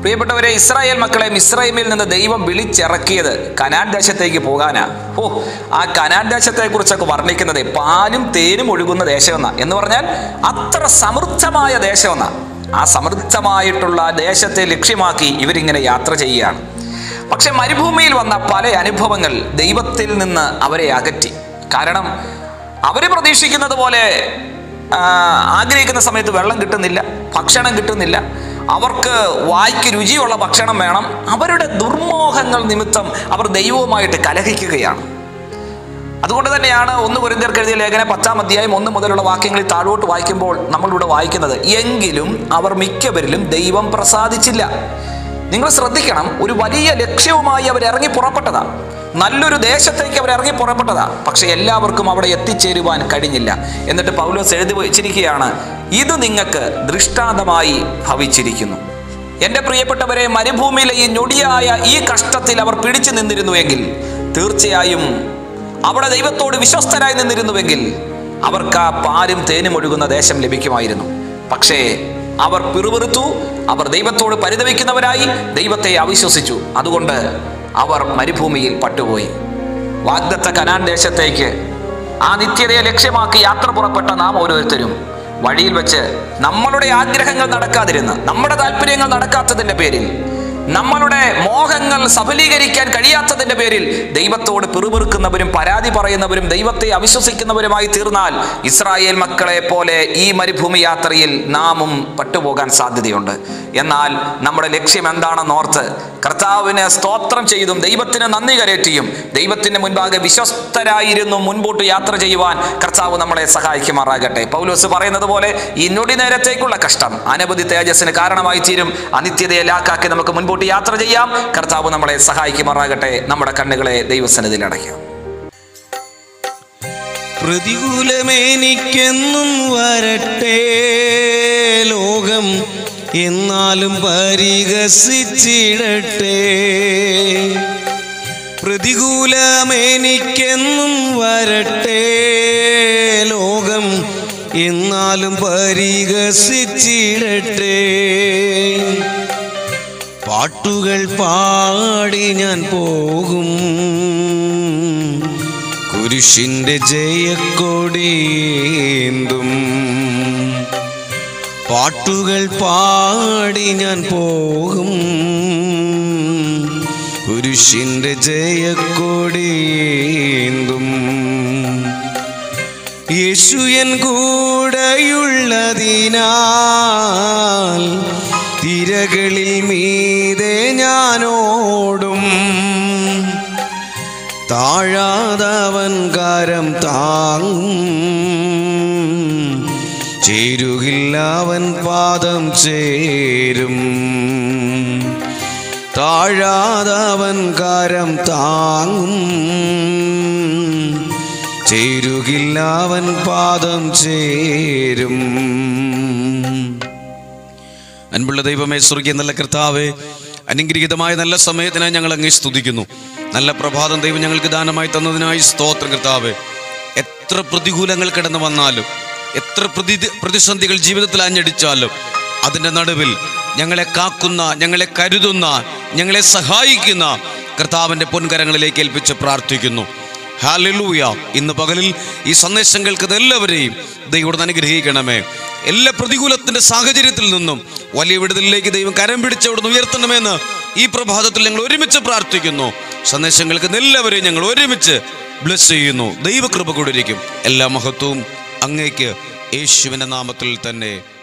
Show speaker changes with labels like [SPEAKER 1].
[SPEAKER 1] പ്രിയപ്പെട്ടവരെ ഇസ്രായേൽ മക്കളെ മിസ്രൈമിൽ നിന്ന് ദൈവം വിളിച്ചിറക്കിയത് കനാൻ ദേശത്തേക്ക് പോകാനാ ഓ ആ കനാൻ ദേശത്തെക്കുറിച്ചൊക്കെ വർണ്ണിക്കുന്നത് പാലും തേനും ഒഴുകുന്ന ദേശമെന്ന എന്ന് പറഞ്ഞാൽ അത്ര സമൃദ്ധമായ ദേശമെന്ന ആ സമൃദ്ധമായിട്ടുള്ള ദേശത്തെ ലക്ഷ്യമാക്കി ഇവരിങ്ങനെ യാത്ര ചെയ്യുകയാണ് പക്ഷെ മരുഭൂമിയിൽ വന്ന പല അനുഭവങ്ങൾ ദൈവത്തിൽ നിന്ന് അവരെ അകറ്റി കാരണം അവർ പ്രതീക്ഷിക്കുന്നത് പോലെ ആ, ആഗ്രഹിക്കുന്ന സമയത്ത് വെള്ളം കിട്ടുന്നില്ല ഭക്ഷണം കിട്ടുന്നില്ല അവർക്ക് വായ്ക്ക് രുചിയുള്ള ഭക്ഷണം വേണം അവരുടെ ദുർമോഹങ്ങൾ നിമിത്തം അവർ ദൈവവുമായിട്ട് കലഹിക്കുകയാണ് അതുകൊണ്ട് തന്നെയാണ് ഒന്ന് കുരിന്തിയർക്ക് എഴുതിയ ലേഖന പത്താം അധ്യായം ഒന്ന് മുതലുള്ള വാക്യങ്ങളിൽ താഴോട്ട് വായിക്കുമ്പോൾ നമ്മളിവിടെ വായിക്കുന്നത് എങ്കിലും അവർ മിക്കവരിലും ദൈവം പ്രസാദിച്ചില്ല നിങ്ങൾ ശ്രദ്ധിക്കണം ഒരു വലിയ ലക്ഷ്യവുമായി അവർ ഇറങ്ങി പുറപ്പെട്ടതാ നല്ലൊരു ദേശത്തേക്ക് അവർ ഇറങ്ങി പുറപ്പെട്ടതാ പക്ഷെ എല്ലാവർക്കും അവിടെ എത്തിച്ചേരുവാൻ കഴിഞ്ഞില്ല എന്നിട്ട് പൗലോസ് എഴുതി വെച്ചിരിക്കുകയാണ് ഇത് നിങ്ങൾക്ക് ദൃഷ്ടാന്തമായി ഭവിച്ചിരിക്കുന്നു എൻ്റെ പ്രിയപ്പെട്ടവരെ മരുഭൂമിയിലെ ഈ ഞൊടിയായ ഈ കഷ്ടത്തിൽ അവർ പിടിച്ചു നിന്നിരുന്നുവെങ്കിൽ തീർച്ചയായും അവിടെ ദൈവത്തോട് വിശ്വസ്തരായി നിന്നിരുന്നുവെങ്കിൽ അവർക്ക് ആ പാലും തേനും ഒഴുകുന്ന ദേശം ലഭിക്കുമായിരുന്നു പക്ഷേ അവർ പിറുപിറുത്തു അവർ ദൈവത്തോട് പരിതപിക്കുന്നവരായി ദൈവത്തെ അവിശ്വസിച്ചു അതുകൊണ്ട് അവർ മരുഭൂമിയിൽ പട്ടുപോയി വാഗ്ദത്ത കനാൻ ദേശത്തേക്ക് ആ നിത്യതയെ ലക്ഷ്യമാക്കി യാത്ര പുറപ്പെട്ട നാം ഓരോരുത്തരും വഴിയിൽ വെച്ച് നമ്മളുടെ ആഗ്രഹങ്ങൾ നടക്കാതിരുന്ന് നമ്മുടെ താല്പര്യങ്ങൾ നടക്കാത്തതിൻ്റെ പേരിൽ നമ്മളുടെ മോഹങ്ങൾ സഫലീകരിക്കാൻ കഴിയാത്തതിൻ്റെ പേരിൽ ദൈവത്തോട് പിറുപിറുക്കുന്നവരും പരാതി പറയുന്നവരും ദൈവത്തെ അവിശ്വസിക്കുന്നവരുമായി തീർന്നാൽ ഇസ്രായേൽ മക്കളെ പോലെ ഈ മരുഭൂമി യാത്രയിൽ നാമും പട്ടുപോകാൻ സാധ്യതയുണ്ട് എന്നാൽ നമ്മുടെ ലക്ഷ്യം എന്താണെന്ന് ഓർത്ത് കർത്താവിന് സ്തോത്രം ചെയ്തും ദൈവത്തിന് നന്ദി കരയറ്റിയും ദൈവത്തിന് മുൻപാകെ വിശ്വസ്തരായിരുന്നു മുൻപോട്ട് യാത്ര ചെയ്യുവാൻ കർത്താവ് നമ്മളെ സഹായിക്കുമാറാകട്ടെ പൗലോസ് പറയുന്നത് പോലെ ഈ നൊടി നേരത്തേക്കുള്ള കഷ്ടം അനവധി തേജസ്സിന് കാരണമായി തീരും അനിത്യതയെ ലാക്കാക്കി നമുക്ക് മുൻപോട്ട് യാത്ര ചെയ്യാം കർത്താവ് നമ്മളെ സഹായിക്കുമാറാകട്ടെ നമ്മുടെ കണ്ണുകളെ ദൈവസന്നിധിയിൽ അടയ്ക്കാം
[SPEAKER 2] പ്രതികൂലമേനിക്കെന്നും വരട്ടെ ലോകം എന്നാലും പരിഹസിച്ചിടട്ടെ പ്രതികൂലമേനിക്കെന്നും വരട്ടെ ലോകം എന്നാലും പരിഹസിച്ചിടട്ടെ പാട്ടുകൾ പാടി ഞാൻ പോകും കുരിശിന്റെ ജയക്കൊടിയേന്തും പാട്ടുകൾ പാടി ഞാൻ പോകും കുരിശിന്റെ ജയക്കൊടിയേന്തും യേശുയൻ കൂടെയുള്ളതിനാൽ തിരകളിൽ മീതെ ഞാനോടും താഴാതവൻ കാരം താങ്ങും ചേരുകില്ലവൻ പാദം ചേരും താഴാതവൻ കാരം താങ്ങും ചേരുകില്ലവൻ പാദം ചേരും അൻപുള്ള ദൈവമേ സ്വർഗീയ നല്ല കർത്താവേ അനുഗ്രഹീതമായ നല്ല സമയത്തിനായി ഞങ്ങൾ അങ്ങേ സ്തുതിക്കുന്നു നല്ല പ്രഭാതം ദൈവം ഞങ്ങൾക്ക് ദാനമായി തന്നതിനായി സ്തോത്രം കർത്താവേ എത്ര പ്രതികൂലങ്ങൾ കടന്നു വന്നാലും എത്ര പ്രതി പ്രതിസന്ധികൾ ജീവിതത്തിൽ അഞ്ഞടിച്ചാലും അതിൻ്റെ നടുവിൽ ഞങ്ങളെ കാക്കുന്ന ഞങ്ങളെ കരുതുന്ന ഞങ്ങളെ സഹായിക്കുന്ന കർത്താവിൻ്റെ പൊൻകരങ്ങളിലേക്ക് ഏൽപ്പിച്ച് പ്രാർത്ഥിക്കുന്നു ഹാലലൂയ ഇന്ന് പകലിൽ ഈ സന്ദേശം കേൾക്കുന്ന എല്ലാവരെയും ദൈവം അനുഗ്രഹിക്കണമേ എല്ലാ പ്രതികൂലത്തിന്റെ സാഹചര്യത്തിൽ നിന്നും വലിയ വിടുതലിലേക്ക് ദൈവം കരം പിടിച്ച് അവിടുന്ന് ഉയർത്തണമെന്ന് ഈ പ്രഭാതത്തിൽ ഞങ്ങൾ ഒരുമിച്ച് പ്രാർത്ഥിക്കുന്നു സന്ദേശം കേൾക്കുന്ന എല്ലാവരെയും ഞങ്ങൾ ഒരുമിച്ച് ബ്ലസ് ചെയ്യുന്നു ദൈവകൃപ കൊണ്ടിരിക്കും എല്ലാ മഹത്വവും അങ്ങേക്ക് യേശുവിൻ്റെ നാമത്തിൽ തന്നെ